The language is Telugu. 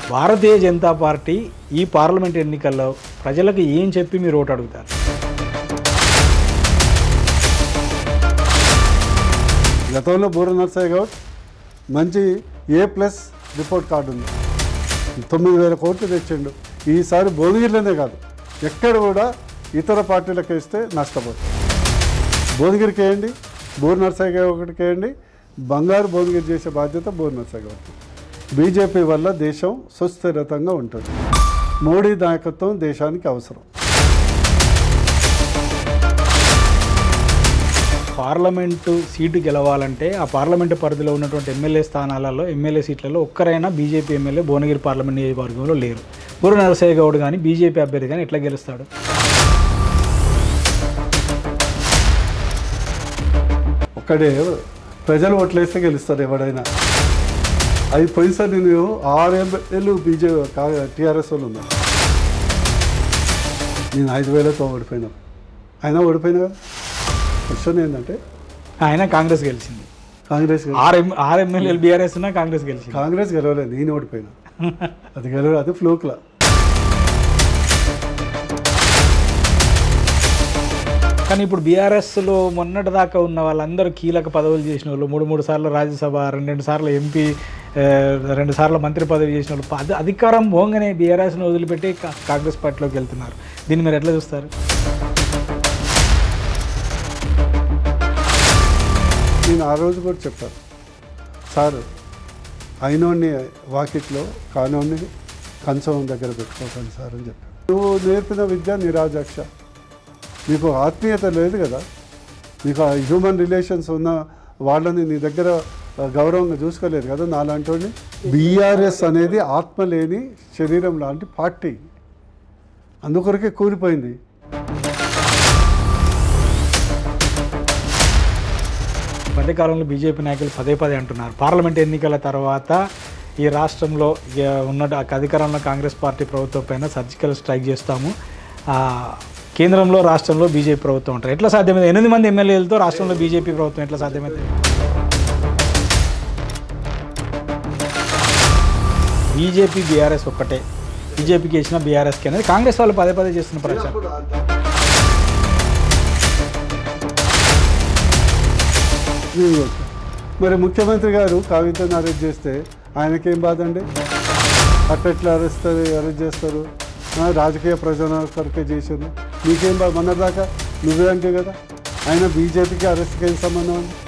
భారతీయ జనతా పార్టీ ఈ పార్లమెంట్ ఎన్నికల్లో ప్రజలకు ఏం చెప్పి మీరు ఓటు అడుగుతారు గతంలో బూర నర్సయ్య గౌడ్ మంచి ఏ ప్లస్ రిపోర్ట్ కార్డు ఉంది తొమ్మిది వేల కోట్లు తెచ్చిండు ఈసారి భువనగిరిలోనే కాదు ఎక్కడ కూడా ఇతర పార్టీలకు వేస్తే నష్టపోతుంది భువనగిరికి వేయండి బూర్ నర్సయ్య గౌడ్కి వేయండి బంగారు భువనగిరి చేసే బాధ్యత బూర్ నర్సయ్య గౌడ్కి బీజేపీ వల్ల దేశం సుస్థిరతంగా ఉంటుంది మోడీ నాయకత్వం దేశానికి అవసరం పార్లమెంటు సీటు గెలవాలంటే ఆ పార్లమెంటు పరిధిలో ఉన్నటువంటి ఎమ్మెల్యే స్థానాలలో ఎమ్మెల్యే సీట్లలో ఒక్కరైనా బీజేపీ ఎమ్మెల్యే భువనగిరి పార్లమెంట్ నియోజకవర్గంలో లేరు పూర్వ నరసయ్య గౌడ్ కానీ బీజేపీ అభ్యర్థి కానీ ఎట్లా గెలుస్తాడు ఒక్కడే ప్రజలు ఓట్లేస్తే గెలుస్తారు ఎవడైనా అది పోయినసారి నేను ఆరు ఎమ్మెల్యేలు బీజేపీ టీఆర్ఎస్ వాళ్ళు ఉన్నారు నేను ఐదు వేలతో ఓడిపోయినా అయినా ఓడిపోయినా కదా క్వశ్చన్ ఏంటంటే ఆయన కాంగ్రెస్ గెలిచింది కాంగ్రెస్ గెల- ఆరు ఎమ్ ఆరు ఎమ్మెల్యేలు బీఆర్ఎస్ ఉన్నా కాంగ్రెస్ గెలిచింది కాంగ్రెస్ గెలవలేదు నేను ఓడిపోయినా అది గెలవ అది ఫ్లూక్లా కానీ ఇప్పుడు బీఆర్ఎస్లో మొన్నటి దాకా ఉన్న వాళ్ళందరూ కీలక పదవులు చేసిన వాళ్ళు మూడు మూడు సార్లు రాజ్యసభ రెండు రెండు సార్లు ఎంపీ ఆ, రెండు సార్లు మంత్రి పదవి చేసిన వాళ్ళు అధి అధికారం పోగానే బీఆర్ఎస్ను వదిలిపెట్టి కా- కాంగ్రెస్ పార్టీలోకి వెళ్తున్నారు దీన్ని మీరు ఎట్లా చూస్తారు నేను ఆ రోజు కూడా చెప్పాను సార్ అయినోడిని వాకిట్లో కానోడిని కంచం దగ్గర పెట్టుకోకండి సార్ అని చెప్పాను నువ్వు నేర్పిన విద్య నిరాజాక్ష నీకు ఆత్మీయత లేదు కదా నీకు ఆ హ్యూమన్ రిలేషన్స్ ఉన్న వాళ్ళని నీ దగ్గర గౌరవంగా చూసుకోలేదు కదా నాలాంటి బీఆర్ఎస్ అనేది ఆత్మ లేని శరీరం లాంటి పార్టీ అందుకొరకే కూలిపోయింది మధ్యకాలంలో బీజేపీ నాయకులు పదే పదే అంటున్నారు పార్లమెంట్ ఎన్నికల తర్వాత ఈ రాష్ట్రంలో ఇక ఉన్న అధికారంలో కాంగ్రెస్ పార్టీ ప్రభుత్వం పైన సర్జికల్ స్ట్రైక్ చేస్తాము ఆ, కేంద్రంలో రాష్ట్రంలో బీజేపీ ప్రభుత్వం ఉంటారు ఎట్లా సాధ్యమైంది ఎనిమిది మంది ఎమ్మెల్యేలతో రాష్ట్రంలో బీజేపీ ప్రభుత్వం ఎట్లా సాధ్యమైంది బీజేపీ బీఆర్ఎస్ ఒక్కటే బీజేపీకి ఇచ్చిన బీఆర్ఎస్కి అనేది కాంగ్రెస్ వాళ్ళు పదే పదే చేస్తున్న ప్రచారం ఇది ఓకే. మరి ముఖ్యమంత్రి గారు కవితను అరెస్ట్ చేస్తే ఆయనకేం బాధ అండి అట్లా అరెస్ట్ అరెస్ట్ చేస్తారు ఆ, రాజకీయ ప్రజల కొరకే చేశారు నీకేం బాధ మొన్నటిదాకా నువ్వే అంటే కదా ఆయన బీజేపీకి అరెస్ట్కి ఏం సంబంధం ఉంది